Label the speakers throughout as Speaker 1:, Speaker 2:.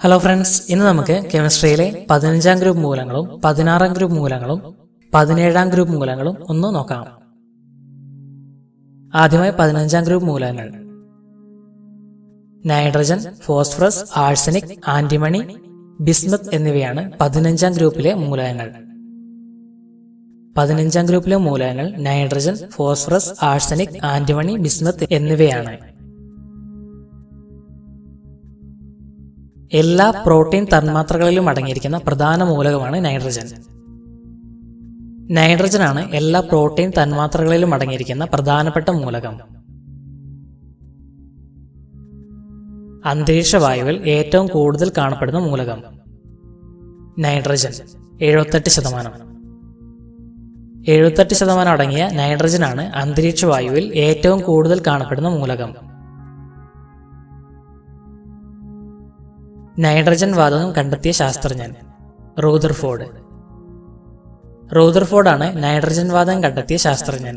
Speaker 1: Hello friends ഇന്ന് നമുക്ക് കെമിസ്ട്രിയിലെ പതിനഞ്ചാം ഗ്രൂപ്പ് മൂലങ്ങളും പതിനാറാം ഗ്രൂപ്പ് മൂലങ്ങളും പതിനേഴാം ഗ്രൂപ്പ് മൂലങ്ങളും ഒന്ന് നോക്കാം ആദ്യമായി പതിനഞ്ചാം ഗ്രൂപ്പ് മൂലകങ്ങൾ nitrogen phosphorus arsenic antimony bismuth എന്നിവയാണ് പതിനഞ്ചാം ഗ്രൂപ്പിലെ മൂലകങ്ങൾ പതിനഞ്ചാം ഗ്രൂപ്പിലെ മൂലകങ്ങൾ nitrogen phosphorus arsenic antimony bismuth എന്നിവയാണ് എല്ലാ പ്രോട്ടീൻ തന്മാത്രകളിലും അടങ്ങിയിരിക്കുന്ന പ്രധാന മൂലകമാണ് നൈട്രജൻ നൈട്രജൻ ആണ് എല്ലാ പ്രോട്ടീൻ തന്മാത്രകളിലും അടങ്ങിയിരിക്കുന്ന പ്രധാനപ്പെട്ട മൂലകം അന്തരീക്ഷ വായുവിൽ ഏറ്റവും കൂടുതൽ കാണപ്പെടുന്ന മൂലകം നൈട്രജൻ എഴുപത്തെട്ട് ശതമാനം എഴുപത്തെട്ട് ശതമാനം അടങ്ങിയ നൈട്രജനാണ് അന്തരീക്ഷ വായുവിൽ ഏറ്റവും കൂടുതൽ കാണപ്പെടുന്ന മൂലകം നൈട്രജൻ വാതകം കണ്ടെത്തിയ ശാസ്ത്രജ്ഞൻ റൂദർഫോർഡ് റൂദർഫോർഡാണ് നൈട്രജൻ വാതകം കണ്ടെത്തിയ ശാസ്ത്രജ്ഞൻ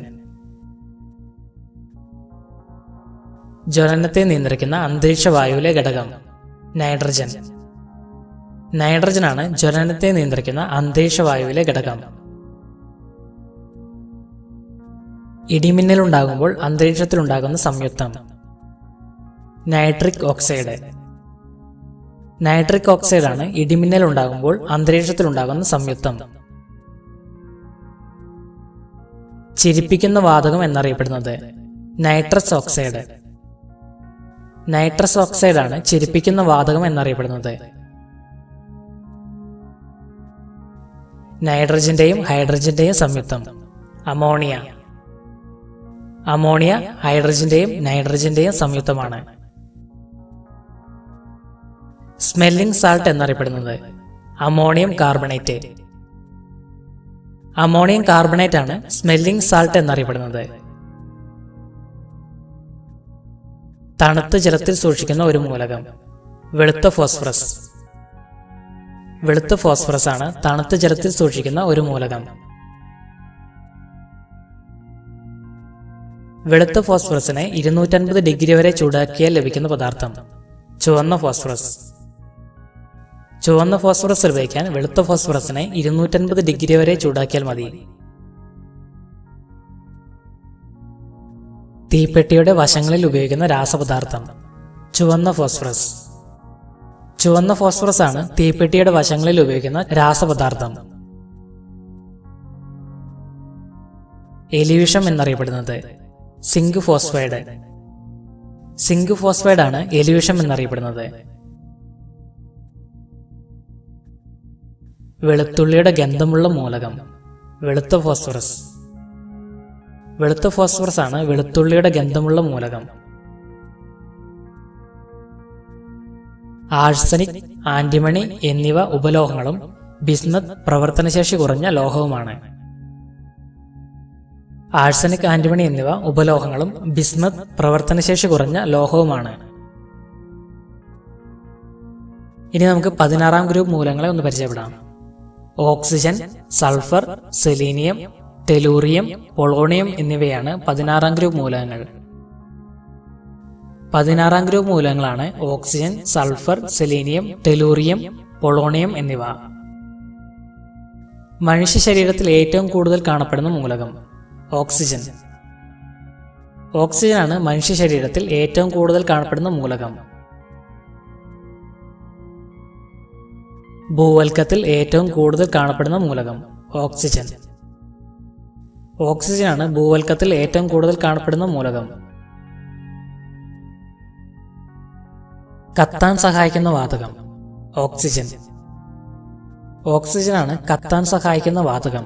Speaker 1: ജ്വലനത്തെ നിയന്ത്രിക്കുന്ന അന്തരീക്ഷ വായുവിലെ ഘടകം നൈട്രജൻ നൈട്രജനാണ് ജ്വലനത്തെ നിയന്ത്രിക്കുന്ന അന്തരീക്ഷ വായുവിലെ ഘടകം ഇടിമിന്നൽ ഉണ്ടാകുമ്പോൾ അന്തരീക്ഷത്തിൽ ഉണ്ടാകുന്ന സംയുക്തം നൈട്രിക് ഓക്സൈഡ് നൈട്രിക് ഓക്സൈഡാണ് ഇടിമിന്നൽ ഉണ്ടാകുമ്പോൾ അന്തരീക്ഷത്തിൽ ഉണ്ടാകുന്ന സംയുക്തം ചിരിപ്പിക്കുന്ന വാതകം എന്നറിയപ്പെടുന്നത് നൈട്രസ് ഓക്സൈഡ് നൈട്രസ് ഓക്സൈഡാണ് ചിരിപ്പിക്കുന്ന വാതകം എന്നറിയപ്പെടുന്നത് നൈട്രജന്റെയും ഹൈഡ്രജന്റെയും സംയുക്തം അമോണിയ അമോണിയ ഹൈഡ്രജന്റെയും നൈട്രജന്റെയും സംയുക്തമാണ് സ്മെല്ലിംഗ് സാൾട്ട് എന്നറിയപ്പെടുന്നത് അമോണിയം കാർബണേറ്റ് അമോണിയം കാർബണേറ്റ് ആണ് സ്മെല്ലിംഗ് സാൾട്ട് എന്നറിയപ്പെടുന്നത് തണുത്ത ജലത്തിൽ സൂക്ഷിക്കുന്ന ഒരു മൂലകം വെളുത്ത ഫോസ്ഫറസ് വെളുത്ത ഫോസ്ഫറസ് ആണ് തണുത്ത ജലത്തിൽ സൂക്ഷിക്കുന്ന ഒരു മൂലകം വെളുത്ത ഫോസ്ഫറസിനെ ഇരുന്നൂറ്റൻപത് ഡിഗ്രി വരെ ചൂടാക്കിയാൽ ലഭിക്കുന്ന പദാർത്ഥം ചുവന്ന ഫോസ്ഫറസ് ചുവന്ന ഫോസ്ഫറസ് ലഭിക്കാൻ വെളുത്ത ഫോസ്ഫറസിനെ ഇരുന്നൂറ്റൻപത് ഡിഗ്രി വരെ ചൂടാക്കിയാൽ മതി തീപ്പെട്ടിയുടെ വശങ്ങളിൽ ഉപയോഗിക്കുന്ന രാസപദാർത്ഥം ചുവന്ന ഫോസ്ഫറസ് ചുവന്ന ഫോസ്ഫറസ് ആണ് തീപ്പെട്ടിയുടെ വശങ്ങളിൽ ഉപയോഗിക്കുന്ന രാസപദാർത്ഥം എലിവിഷം എന്നറിയപ്പെടുന്നത് സിങ്ക് ഫോസ്ഫൈഡ് സിങ്ക് ഫോസ്ഫൈഡ് ആണ് എലിവിഷം എന്നറിയപ്പെടുന്നത് വെളുത്തുള്ളിയുടെ ഗന്ധമുള്ള മൂലകം വെളുത്ത ഫോസ്ഫറസ് വെളുത്ത ഫോസ്ഫറസ് ആണ് വെളുത്തുള്ളിയുടെ ഗന്ധമുള്ള മൂലകം ആഴ്സനിക് ആന്റിമണി എന്നിവ ഉപലോഹങ്ങളും ബിസ്മത്ത് പ്രവർത്തനശേഷി കുറഞ്ഞ ലോഹവുമാണ് ആഴ്സനിക് ആന്റിമണി എന്നിവ ഉപലോഹങ്ങളും ബിസ്മത്ത് പ്രവർത്തനശേഷി കുറഞ്ഞ ലോഹവുമാണ് ഇനി നമുക്ക് പതിനാറാം ഗ്രൂപ്പ് മൂലങ്ങളെ ഒന്ന് പരിചയപ്പെടാം oxygen sulphur selenium tellurium polonium എന്നിവയാണ് പതിനാറാം ഗ്രൂപ്പ് മൂലകങ്ങൾ പതിനാറാം ഗ്രൂപ്പ് മൂലകങ്ങളാണ് oxygen sulphur selenium tellurium polonium എന്നിവ മനുഷ്യ ശരീരത്തിൽ ഏറ്റവും കൂടുതൽ കാണപ്പെടുന്ന മൂലകം ഓക്സിജൻ ഓക്സിജനാണ് മനുഷ്യ ശരീരത്തിൽ ഏറ്റവും കൂടുതൽ കാണപ്പെടുന്ന മൂലകം ഭൂവൽക്കത്തിൽ ഏറ്റവും കൂടുതൽ കാണപ്പെടുന്ന മൂലകം ഓക്സിജൻ ഓക്സിജനാണ് ഭൂവൽക്കത്തിൽ ഏറ്റവും കൂടുതൽ കാണപ്പെടുന്ന മൂലകം കത്താൻ സഹായിക്കുന്ന വാതകം ഓക്സിജൻ ഓക്സിജനാണ് കത്താൻ സഹായിക്കുന്ന വാതകം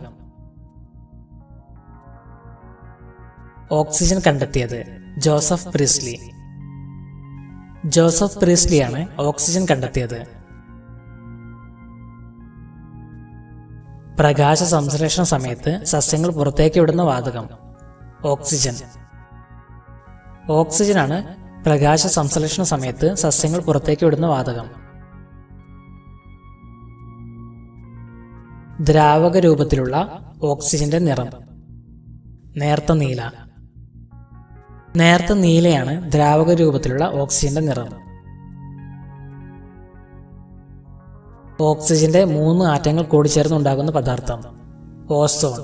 Speaker 1: ഓക്സിജൻ കണ്ടെത്തിയത് ജോസഫ് പ്രിസ്ലി ജോസഫ് പ്രിസ്ലിയാണ് ഓക്സിജൻ കണ്ടെത്തിയത് പ്രകാശ സംശ്ലേഷണ സമയത്ത് സസ്യങ്ങൾ പുറത്തേക്ക് വിടുന്ന വാതകം ഓക്സിജൻ ഓക്സിജനാണ് പ്രകാശ സംശ്ലേഷണ സമയത്ത് സസ്യങ്ങൾ പുറത്തേക്ക് വിടുന്ന വാതകം ദ്രാവക രൂപത്തിലുള്ള ഓക്സിജന്റെ നിറം നേർത്ത നീല നേർത്ത നീലയാണ് ദ്രാവക രൂപത്തിലുള്ള ഓക്സിജന്റെ നിറം ഓക്സിജന്റെ മൂന്ന് ആറ്റങ്ങൾ കൂടിച്ചേർന്നുണ്ടാകുന്ന പദാർത്ഥം ഓസോൺ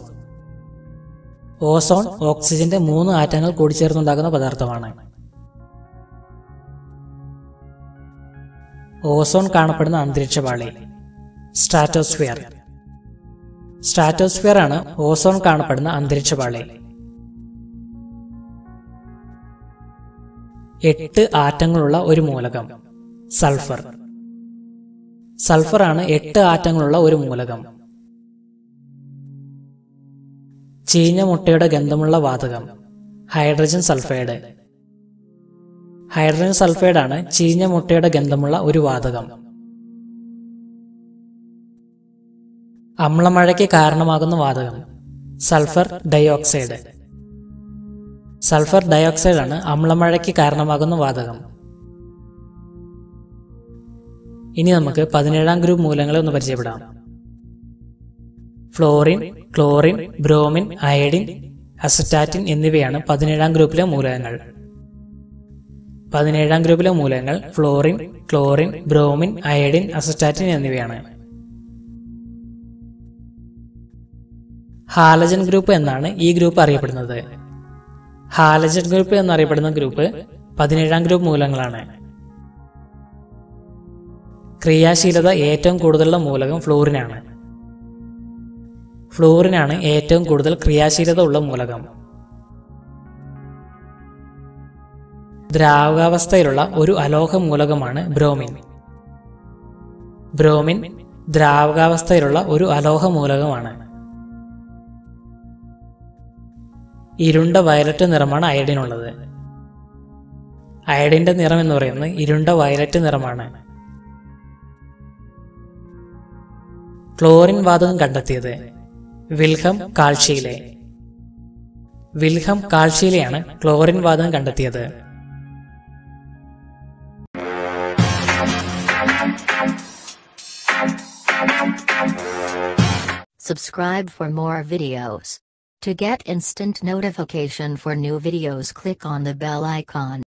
Speaker 1: ഓസോൺ ഓക്സിജന്റെ മൂന്ന് ആറ്റങ്ങൾ കൂടിച്ചേർന്നുണ്ടാകുന്ന പദാർത്ഥമാണ് ഓസോൺ കാണപ്പെടുന്ന അന്തരീക്ഷപാളി സ്ട്രാറ്റോസ്ഫിയർ സ്ട്രാറ്റോസ്ഫിയർ ആണ് ഓസോൺ കാണപ്പെടുന്ന അന്തരീക്ഷപാളി എട്ട് ആറ്റങ്ങളുള്ള ഒരു മൂലകം സൾഫർ സൾഫർ ആണ് എട്ട് ആറ്റങ്ങളുള്ള ഒരു മൂലകം ചീഞ്ഞ മുട്ടയുടെ ഗന്ധമുള്ള വാതകം ഹൈഡ്രജൻ സൾഫൈഡ് ഹൈഡ്രജൻ സൾഫൈഡ് ആണ് ചീഞ്ഞ മുട്ടയുടെ ഗന്ധമുള്ള ഒരു വാതകം അമ്ലമഴയ്ക്ക് കാരണമാകുന്ന വാതകം സൾഫർ ഡയോക്സൈഡ് സൾഫർ ഡയോക്സൈഡ് ആണ് അമ്ലമഴയ്ക്ക് കാരണമാകുന്ന വാതകം ഇനി നമുക്ക് പതിനേഴാം ഗ്രൂപ്പ് മൂലങ്ങളെ ഒന്ന് പരിചയപ്പെടാം fluorine chlorine bromine iodine astatine എന്നിവയാണ് പതിനേഴാം ഗ്രൂപ്പിലെ മൂലകങ്ങൾ പതിനേഴാം ഗ്രൂപ്പിലെ മൂലകങ്ങൾ fluorine chlorine bromine iodine astatine എന്നിവയാണ് ഹാലജൻ ഗ്രൂപ്പ് എന്നാണ് ഈ ഗ്രൂപ്പ് അറിയപ്പെടുന്നത് ഹാലജൻ ഗ്രൂപ്പ് എന്നറിയപ്പെടുന്ന ഗ്രൂപ്പ് പതിനേഴാം ഗ്രൂപ്പ് മൂലങ്ങളാണ് ക്രിയാശീലത ഏറ്റവും കൂടുതലുള്ള മൂലകം ഫ്ലൂറിനാണ് ഫ്ലൂറിനാണ് ഏറ്റവും കൂടുതൽ ക്രിയാശീലത ഉള്ള മൂലകം ദ്രാവകാവസ്ഥയിലുള്ള ഒരു അലോഹ മൂലകമാണ് ബ്രോമിൻ ബ്രോമിൻ ദ്രാവകാവസ്ഥയിലുള്ള ഒരു അലോഹ മൂലകമാണ് ഇരുണ്ട വയലറ്റ് നിറമാണ് അയഡിനുള്ളത് അയഡിന്റെ നിറം എന്ന് പറയുന്നത് ഇരുണ്ട വയലറ്റ് നിറമാണ് ക്ലോറിൻ വാതകം കണ്ടെത്തിയത് വിൽഹം കാൾഷിയിലെ വിൽഹം കാൾഷിയിലെയാണ് ക്ലോറിൻ വാതകം കണ്ടെത്തിയത്
Speaker 2: Subscribe for more videos. To get instant notification for new videos click on the bell icon.